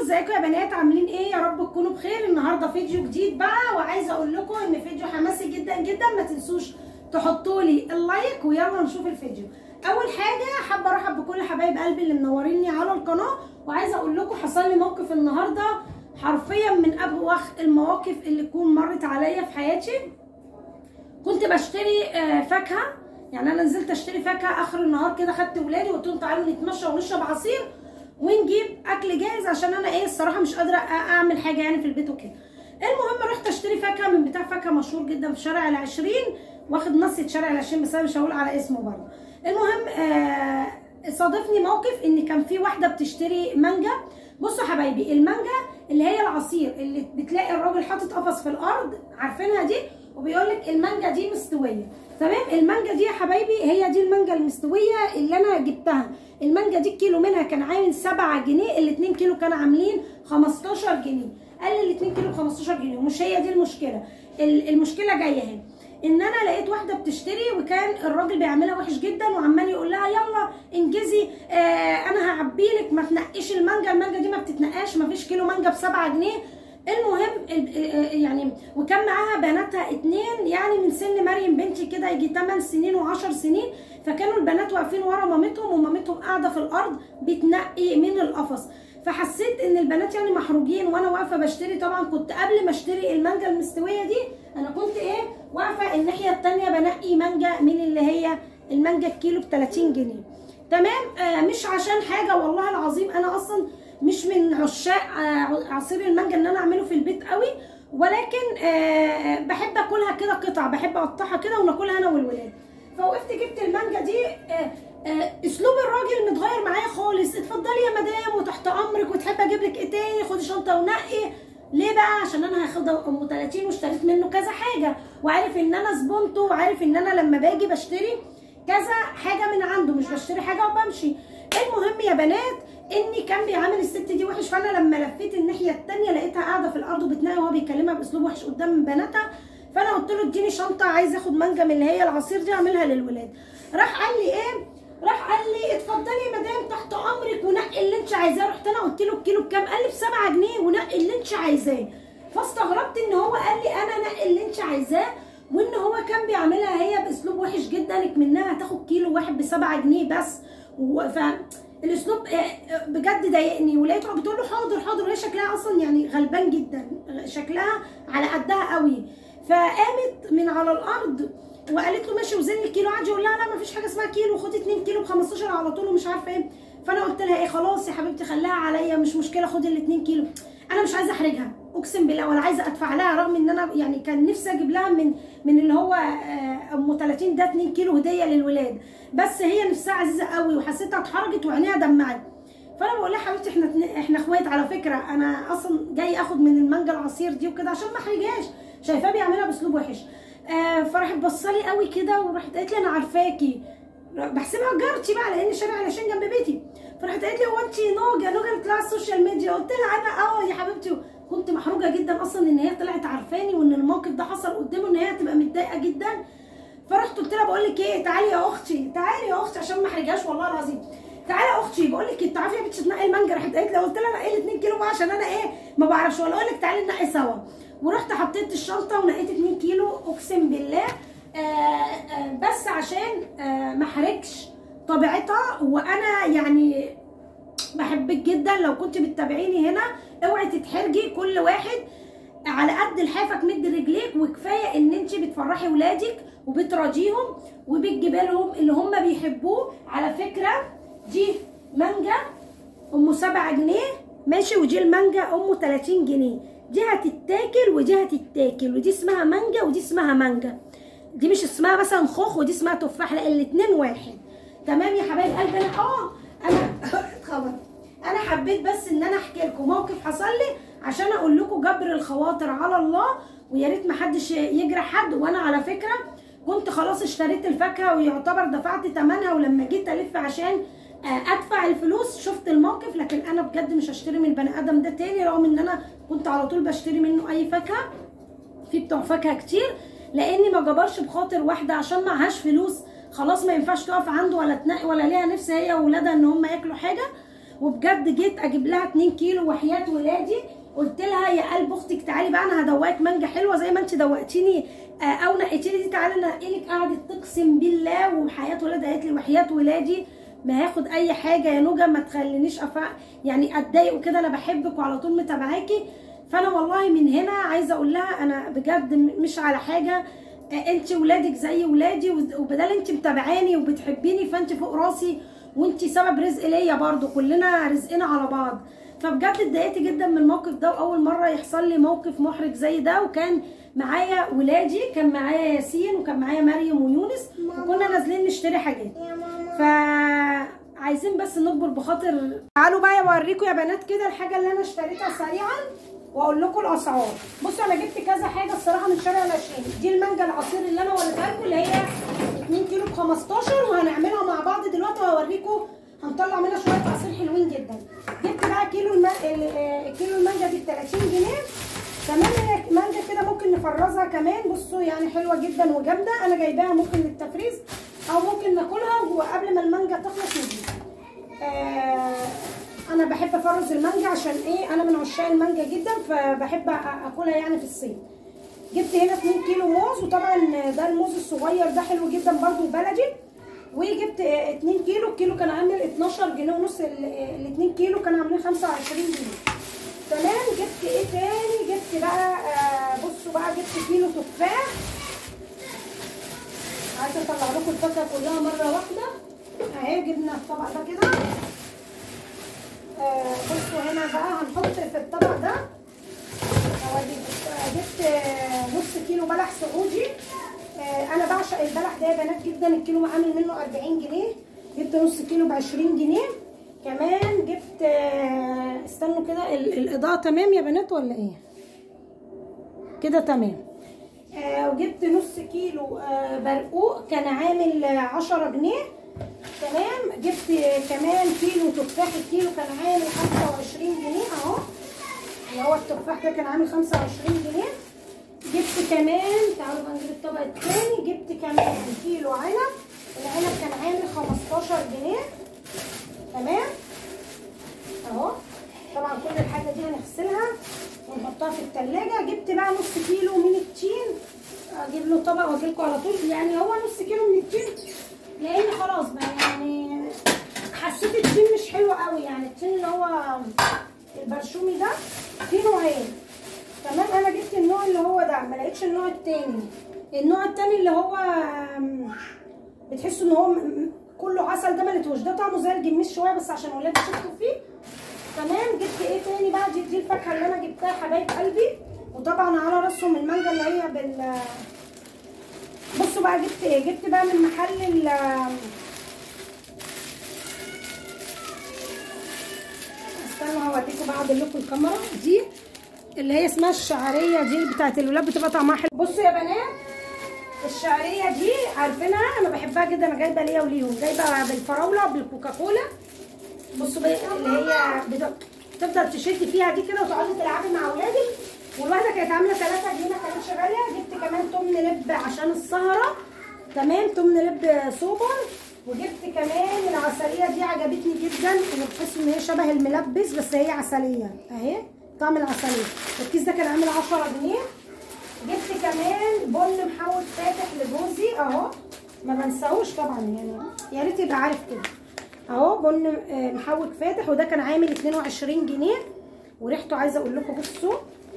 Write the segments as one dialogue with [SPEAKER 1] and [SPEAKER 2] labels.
[SPEAKER 1] ازيكم يا بنات عاملين ايه يا رب تكونوا بخير النهارده فيديو جديد بقى وعايزه اقول لكم ان فيديو حماسي جدا جدا ما تنسوش تحطوا لي اللايك ويلا نشوف الفيديو اول حاجه حابه ارحب بكل حبايب قلبي اللي منوريني على القناه وعايزه اقول لكم حصل لي موقف النهارده حرفيا من ابوخ المواقف اللي تكون مرت عليا في حياتي كنت بشتري آه، فاكهه يعني انا نزلت اشتري فاكهه اخر النهار كده خدت ولادي وقلت لهم تعالوا نتمشى ونشرب عصير ونجيب اكل جاهز عشان انا ايه الصراحه مش قادره أ- اعمل حاجه يعني في البيت وكده المهم رحت اشتري فاكهه من بتاع فاكهه مشهور جدا في شارع العشرين واخد نصية شارع العشرين بس انا مش هقول على اسمه برضه المهم آه صادفني موقف ان كان في واحده بتشتري مانجا بصوا حبايبي المانجا اللي هي العصير اللي بتلاقي الراجل حاطط قفص في الارض عارفينها دي وبيقول لك المانجا دي مستويه تمام المانجا دي يا حبايبي هي دي المانجا المستويه اللي انا جبتها المانجا دي الكيلو منها كان عامل 7 جنيه ال2 كيلو كانوا عاملين 15 جنيه قال لي ال2 كيلو ب 15 جنيه ومش هي دي المشكله ال- المشكله جايه هنا ان انا لقيت واحده بتشتري وكان الراجل بيعملها وحش جدا وعمال يقول لها يلا انجزي آه انا هعبي لك ما تنقيش المانجا المانجا دي ما بتتنقاش ما فيش كيلو مانجا ب 7 جنيه المهم ال- آه، يعني وكان معاها بناتها اتنين يعني من سن مريم بنتي كده يجي 8 سنين و10 سنين فكانوا البنات واقفين ورا مامتهم ومامتهم قاعده في الارض بتنقي من القفص فحسيت ان البنات يعني محروجين وانا واقفه بشتري طبعا كنت قبل ما اشتري المانجا المستويه دي انا كنت ايه واقفه الناحيه التانية بنقي مانجا من اللي هي المانجا الكيلو ب 30 جنيه تمام آه مش عشان حاجه والله العظيم انا اصلا مش من عشاق آه عصير المانجا ان انا اعمله في البيت قوي ولكن آه بحب اكلها كده قطع بحب اقطعها كده وناكلها انا والولاد فوقفت جبت المانجا دي آه آه اسلوب الراجل متغير معايا خالص اتفضلي يا مدام وتحت امرك وتحب اجيب لك ايه تاني خدي شنطه ونقي ليه بقى عشان انا هاخدها ام 30 واشتريت منه كذا حاجه وعارف ان انا زبونته وعارف ان انا لما باجي بشتري كذا حاجه من عنده مش بشتري حاجه وبمشي المهم يا بنات اني كان بيعامل الست دي وحش فانا لما لفيت الناحيه التانية لقيتها قاعده في الارض وبتنقي وهو بيكلمها باسلوب وحش قدام بناتها فانا قلت له اديني شنطه عايز اخد مانجا من اللي هي العصير دي اعملها للولاد راح قال لي ايه راح قال لي اتفضلي يا مدام تحت امرك ونقي اللي انت عايزاه رحت انا قلت له الكيلو بكام قال لي ب 7 جنيه ونقي اللي انت عايزاه فاستغربت ان هو قال لي انا نقي اللي انت عايزاه وان هو كان بيعملها هي باسلوب وحش جدا منها هتاخد كيلو واحد ب 7 جنيه بس و- ف الاسلوب آه، آه، بجد ضايقني ولقيته بتقول له حاضر حاضر وهي شكلها اصلا يعني غلبان جدا شكلها على قدها قوي فقامت من على الارض وقالت له ماشي وزن الكيلو قعد يقول لها لا مفيش حاجه اسمها كيلو خدي 2 كيلو ب 15 على طول ومش عارفه ايه فانا قلت لها ايه خلاص يا حبيبتي خليها عليا مش مشكله خدي ال 2 كيلو انا مش عايزه احرجها اقسم بالله ولا عايزه ادفع لها رغم ان انا يعني كان نفسي اجيب لها من من اللي هو آه، ام 30 ده 2 كيلو هديه للولاد بس هي نفسها عزيزه قوي وحسيتها اتحرجت وعينيها دمعت فانا بقول لها حبيبتي احنا اتنين- احنا اخوات على فكره انا اصلا جاي اخد من المانجا العصير دي وكده عشان ما احرجهاش شايفاه بيعملها باسلوب وحش آه فراحت بصالي قوي كده وراحت قالت لي انا عارفاكي بحسبها جارتي بقى لان شارع العشرين جنب بيتي فراحت قالت لي هو انت نوجه نوجه بتطلعي على السوشيال ميديا قلت لها انا اه يا حبيبتي كنت محروجه جدا اصلا ان هي طلعت عارفاني وان الموقف ده حصل قدامه ان هي هتبقى متضايقه جدا فرحت قلت لها بقول لك ايه تعالي يا اختي تعالي يا اختي عشان ما احرجهاش والله العظيم تعالي يا اختي بقول لك انت عارفه يا بنتي تنقي المانجا راحت قالت لي قلت لها نقي لي 2 كيلو بقى عشان انا ايه ما بعرفش ولا اقول لك تعالي ننقي سوا ورحت حطيت الشنطه ونقيت 2 كيلو اقسم بالله آه آه بس عشان آه ما احرجش طبيعتها وانا يعني بحبك جدا لو كنت بتتابعيني هنا اوعي تتحرجي كل واحد على قد لحافك مد رجليك وكفايه ان انت بتفرحي ولادك وبتراضيهم وبتجيبي لهم اللي هم بيحبوه على فكره دي مانجا ام 7 جنيه ماشي ودي المانجا ام 30 جنيه دي هتتاكل ودي هتتاكل ودي اسمها مانجا ودي اسمها مانجا دي مش اسمها مثلا خوخ ودي اسمها تفاح لا الاتنين واحد تمام يا حبايب قلبي انا اه انا اتخبط انا حبيت بس ان انا احكي لكم موقف حصل لي عشان اقول لكم جبر الخواطر على الله ويا ريت ما حدش يجرح حد وانا على فكره كنت خلاص اشتريت الفاكهه ويعتبر دفعت ثمنها ولما جيت الف عشان آه، ادفع الفلوس شفت الموقف لكن انا بجد مش هشتري من البني ادم ده تاني رغم ان انا كنت على طول بشتري منه اي فاكهه في بتوع فاكهه كتير لاني ما جبرش بخاطر واحده عشان معهاش فلوس خلاص ما ينفعش تقف عنده ولا تنقي ولا ليها نفس هي واولادها ان هم ياكلوا حاجه وبجد جيت اجيب لها 2 كيلو وحياه ولادي قلت لها يا قلب اختك تعالي بقى انا هدوقك مانجا حلوه زي ما انت دوقتيني آه، او نقيتي لي دي تعالي انا انقلك قعدت تقسم بالله وحياه ولادي قالت لي وحياه ولادي ما هاخد اي حاجه يا نوجه ما تخلينيش أفع... يعني اتضايق وكده انا بحبك وعلى طول متابعاكي فانا والله من هنا عايزه اقول لها انا بجد م- مش على حاجه آه، انت ولادك زي ولادي وز- وبدال انت متابعاني وبتحبيني فانت فوق راسي وانت سبب رزق ليا برضو كلنا رزقنا على بعض فبجد اتضايقت جدا من الموقف ده واول مره يحصل لي موقف محرج زي ده وكان معايا ولادي كان معايا ياسين وكان معايا مريم ويونس وكنا نازلين نشتري حاجات
[SPEAKER 2] يا ماما
[SPEAKER 1] ف عايزين بس نكبر بخاطر تعالوا بقى اوريكم يا بنات كده الحاجه اللي انا اشتريتها سريعا واقول لكم الاسعار بصوا انا جبت كذا حاجه الصراحه من شارع العشرين دي المانجا العصير اللي انا وريتها لكم اللي هي 2 كيلو ب 15 وهنعملها مع بعض دلوقتي وهوريكم هنطلع منها شويه عصير حلوين جدا جبت بقى كيلو الم... ال- آه، كيلو المانجا دي ب 30 جنيه كمان هي مانجا كده ممكن نفرزها كمان بصوا يعني حلوه جدا وجامده انا جايباها ممكن للتفريز او ممكن ناكلها وقبل ما المانجا تخلص نجيب آه انا بحب افرز المانجا عشان ايه انا من عشاق المانجا جدا فبحب أ- اكلها يعني في الصيف جبت هنا 2 كيلو موز وطبعا ده الموز الصغير ده حلو جدا برضو بلدي وجبت آه، 2 كيلو الكيلو كان عامل 12 جنيه ونص ال 2 كيلو كانوا عاملين 25 جنيه تمام جبت ايه تاني جبت بقى آه بصوا بقى جبت كيلو تفاح عايزه اطلع لكم الفاكهه كلها مره واحده اهي جبنا الطبق ده كده آه بصوا هنا بقى هنحط في الطبق ده اوريكم آه، جبت آه، نص كيلو بلح سعودي آه انا بعشق البلح ده يا بنات جدا الكيلو عامل منه 40 جنيه جبت نص كيلو ب 20 جنيه كمان جبت آه استنوا كده ال- الاضاءه تمام يا بنات ولا ايه كده تمام آه وجبت نص كيلو آه برقوق كان عامل آه، 10 جنيه تمام جبت آه، كمان كيلو تفاح الكيلو كان عامل 25 جنيه اهو اللي هو التفاح ده كان عامل 25 جنيه جبت كمان تعالوا بقى نجيب الطبق التاني جبت كمان كيلو عنب العنب كان عامل 15 جنيه تمام اهو طبعا كل الحاجه دي هنغسلها ونحطها في التلاجة جبت بقى نص كيلو من التين اجيب له طبق واجيلكوا على طول يعني هو نص كيلو من التين لان خلاص بقى يعني حسيت التين مش حلو قوي يعني التين اللي هو البرشومي ده فيه نوعين تمام انا جبت النوع اللي هو ده ما لقيتش النوع التاني النوع التاني اللي هو آم، بتحسوا ان هو م- م- كله عسل ده ما لقيتهوش ده طعمه زي الجميز شويه بس عشان ولادي شفتوا فيه تمام جبت ايه تاني بقى دي, دي الفاكهه اللي انا جبتها حبايب قلبي وطبعا على راسهم المانجا اللي هي بال بصوا بقى جبت ايه جبت بقى من محل ال استنوا هوريكم بقى اعدل لكم الكاميرا دي اللي هي اسمها الشعريه دي بتاعت الولاد بتبقى طعمها حلو بصوا يا بنات الشعريه دي عارفينها انا بحبها جدا انا جايبه ليا وليهم جايبه بالفراوله بالكوكاكولا بصوا بقى اللي هي بت- تفضل تشدي فيها دي كده وتقعدي تلعبي مع اولادك والواحده كانت عامله 3 جنيه ما كانتش غاليه جبت كمان تمن لب عشان السهره تمام تمن لب سوبر وجبت كمان العسليه دي عجبتني جدا انا بحس ان هي شبه الملبس بس هي عسليه اهي طعم العسليه الكيس ده كان عامل 10 جنيه جبت كمان بن محوج فاتح لجوزي اهو ما بنساهوش طبعا يعني يا ريت يبقى عارف كده اهو بن آه، محوج فاتح وده كان عامل 22 جنيه وريحته عايزه اقول لكم بصوا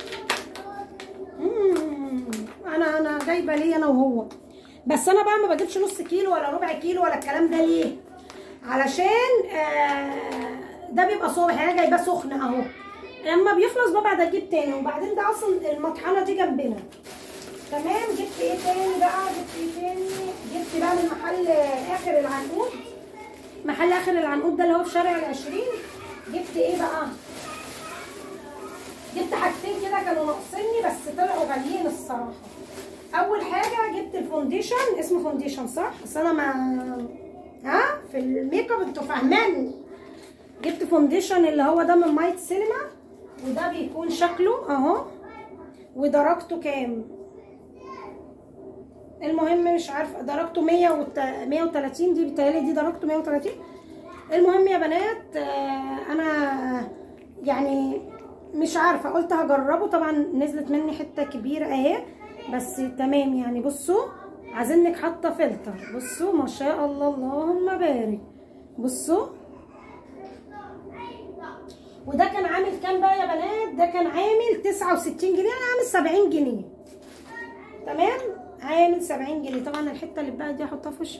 [SPEAKER 1] مم، انا انا جايبه ليه انا وهو بس انا بقى ما بجيبش نص كيلو ولا ربع كيلو ولا الكلام ده ليه علشان آه ده بيبقى صبح يعني انا جايباه سخن اهو لما بيخلص ببعد اجيب تاني وبعدين ده اصلا المطحنه دي جنبنا تمام جبت ايه تاني بقى جبت ايه تاني جبت بقى من محل اخر العنقود محل اخر العنقود ده اللي هو في شارع العشرين جبت ايه بقى جبت حاجتين كده كانوا ناقصيني بس طلعوا غاليين الصراحه اول حاجه جبت الفونديشن اسمه فونديشن صح بس انا ما ها في الميك اب انتوا فاهماني جبت فونديشن اللي هو ده من مايت سينما وده بيكون شكله اهو ودرجته كام المهم مش عارفه درجته 100 وت- 130 دي بتهيألي دي درجته 130 المهم يا بنات آه، انا يعني مش عارفه قلت هجربه طبعا نزلت مني حته كبيره اهي بس تمام يعني بصوا عايزينك حاطه فلتر بصوا ما شاء الله اللهم بارك بصوا وده كان عامل كام بقى يا بنات ده كان عامل 69 جنيه انا عامل 70 جنيه تمام عامل 70 جنيه طبعا الحته اللي بقى دي احطها في وشي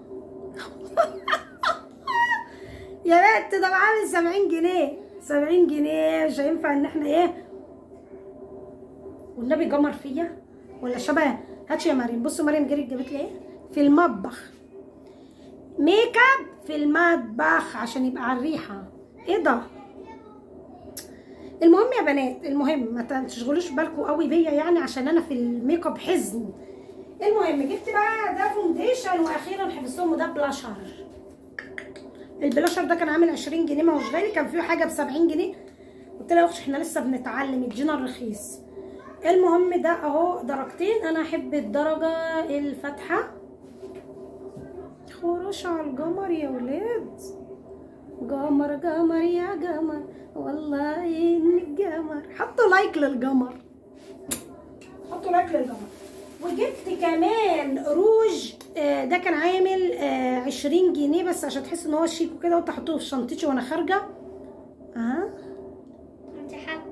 [SPEAKER 1] يا بنت ده عامل 70 جنيه 70 جنيه مش هينفع ان احنا ايه والنبي جمر فيا ولا شبه هاتش يا مريم بصوا مريم جريت جابت لي ايه في المطبخ ميك اب في المطبخ عشان يبقى على الريحه ايه ده المهم يا بنات المهم ما تشغلوش بالكم قوي بيا يعني عشان انا في الميك اب حزن المهم جبت بقى ده فونديشن واخيرا حفظتهم وده بلاشر البلاشر ده كان عامل 20 جنيه ما هوش غالي كان فيه حاجه ب 70 جنيه قلت لها يا اختي احنا لسه بنتعلم ادينا الرخيص المهم ده اهو درجتين انا احب الدرجه الفاتحه خرش على القمر يا ولاد قمر قمر يا قمر والله انك قمر حطوا لايك للقمر حطوا لايك للقمر وجبت كمان روج آه، ده كان عامل آه، عشرين جنيه بس عشان تحس ان هو شيك وكده قلت احطه في شنطتي وانا خارجه اه
[SPEAKER 2] انت حاطه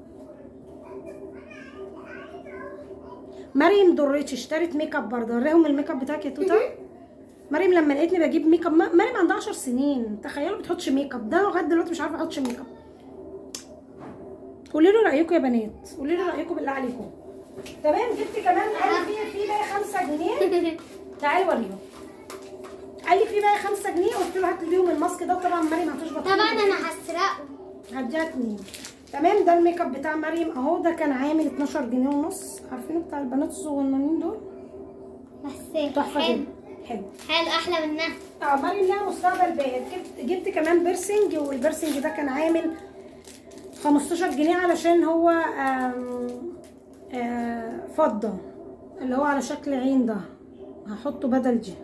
[SPEAKER 1] مريم دريتش اشترت ميك اب برضه اوريهم الميك اب بتاعك يا توته مريم لما لقيتني بجيب ميك اب ما- مريم عندها 10 سنين تخيلوا بتحطش ميك اب ده لغايه دلوقتي مش عارفه احطش ميك اب قولوا لي رايكم يا بنات قولوا لي رايكم بالله عليكم تمام جبت كمان قال لي في في بقى 5 جنيه تعالي وريهم قال لي في بقى 5 جنيه قلت له هات لي بيهم الماسك ده طبعا مريم هتشبط
[SPEAKER 2] طبعا انا هسرقه
[SPEAKER 1] هديها اتنين تمام ده الميك اب بتاع مريم اهو ده كان عامل 12 جنيه ونص عارفين بتاع البنات الصغننين دول
[SPEAKER 2] بس
[SPEAKER 1] تحفه
[SPEAKER 2] حلو
[SPEAKER 1] جدا حلو
[SPEAKER 2] حلو احلى منها
[SPEAKER 1] اه مريم لها مستقبل باهر جبت جبت كمان بيرسينج والبيرسينج ده كان عامل 15 جنيه علشان هو آم آه فضه اللي هو على شكل عين ده هحطه بدل دي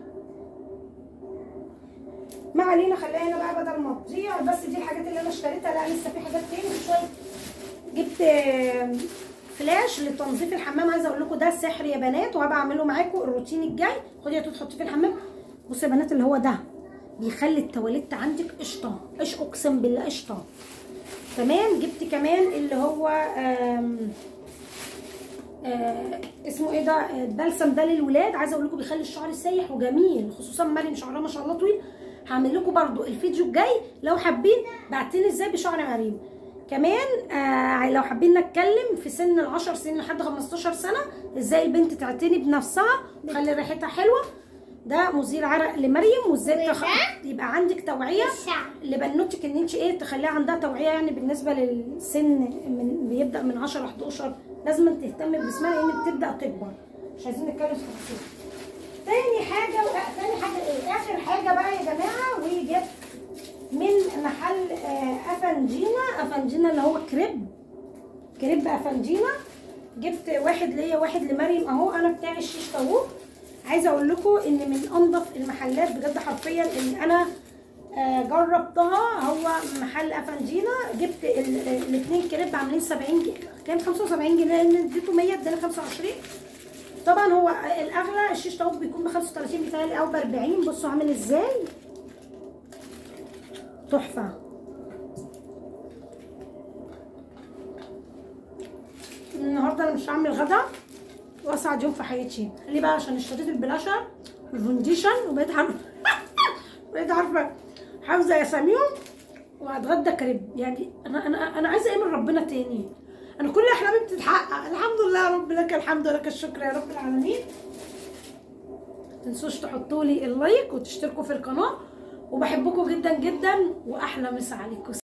[SPEAKER 1] ما علينا خليها هنا بقى بدل ما تضيع بس دي الحاجات اللي انا اشتريتها لا لسه في حاجات تاني شويه جبت آم، فلاش لتنظيف الحمام عايزه اقول لكم ده سحر يا بنات وهبقى اعمله معاكم الروتين الجاي خدي يا توت حطيه في الحمام بصوا يا بنات اللي هو ده بيخلي التواليت عندك قشطه ايش اقسم بالله قشطه تمام جبت كمان اللي هو آم آه اسمه ايه ده آه، البلسم ده للولاد عايزه اقول لكم بيخلي الشعر سايح وجميل خصوصا مريم شعرها ما شاء الله طويل هعمل لكم برضو الفيديو الجاي لو حابين بعتني ازاي بشعر مريم كمان آه لو حابين نتكلم في سن ال 10 سنين لحد 15 سنه ازاي البنت تعتني بنفسها تخلي ريحتها حلوه ده مزيل عرق لمريم وازاي تخ... يبقى عندك توعيه
[SPEAKER 2] الشعر
[SPEAKER 1] لبنوتك ان انت ايه تخليها عندها توعيه يعني بالنسبه للسن من بيبدا من 10 ل 11 لازم تهتم بجسمها لان بتبدا تكبر مش عايزين نتكلم في تفاصيل تاني حاجه وآ- تاني حاجه ايه اخر حاجه بقى يا جماعه وجبت من محل آه، افنجينا افنجينا اللي هو كريب كريب افنجينا جبت واحد ليا واحد لمريم اهو انا بتاعي الشيش طاووق عايزه اقول لكم ان من انضف المحلات بجد حرفيا اللي انا آه، جربتها هو محل افنجينا جبت الاثنين كريب عاملين 70 جنيه كان 75 جنيه لان اديته 100 اداني 25 طبعا هو الاغلى الشيش طاووق بيكون ب 35 بتهيألي او ب 40 بصوا عامل ازاي تحفه النهارده انا مش هعمل غدا واسعد يوم في حياتي ليه بقى عشان اشتريت البلاشر والفونديشن وبقيت عارفه بقيت عارفه حافظه اساميهم وهتغدى كريب يعني انا انا انا عايزه ايه من ربنا تاني انا كل احلامي بتتحقق الحمد لله يا رب لك الحمد ولك الشكر يا رب العالمين تنسوش تحطوا لي اللايك وتشتركوا في القناه وبحبكم جدا جدا واحلى مسا عليكم